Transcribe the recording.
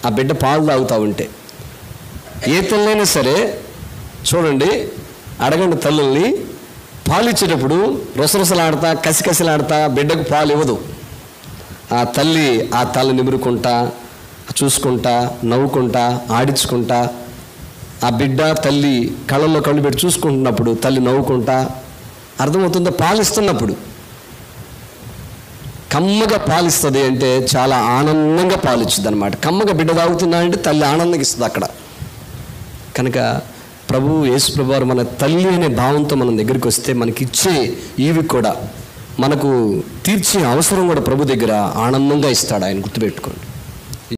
ఆ బిడ్డ పాలు తాగుతూ ఉంటే ఏ తల్లైనా సరే చూడండి అడగండి తల్లుల్ని పాలు ఇచ్చేటప్పుడు రొసరొసలాడతా కసికసిలాడతా బిడ్డకు పాలు ఇవ్వదు ఆ తల్లి ఆ తల నిమురుకుంటా చూసుకుంటా నవ్వుకుంటా ఆడించుకుంటా ఆ బిడ్డ తల్లి కళ్ళల్లో కళ్ళు పెట్టి చూసుకుంటున్నప్పుడు తల్లి నవ్వుకుంటా అర్థమవుతుందో పాలిస్తున్నప్పుడు కమ్మగా పాలిస్తుంది అంటే చాలా ఆనందంగా పాలిచ్చుద్ది అనమాట కమ్మగా బిడ్డ తాగుతున్నా అంటే తల్లి ఆనందంగా ఇస్తుంది అక్కడ కనుక ప్రభు యేసు ప్రభు వారు మన తల్లి అనే భావంతో మన దగ్గరికి వస్తే మనకి ఇచ్చే ఈవి కూడా మనకు తీర్చే అవసరం కూడా ప్రభు దగ్గర ఆనందంగా ఇస్తాడు ఆయన గుర్తుపెట్టుకోండి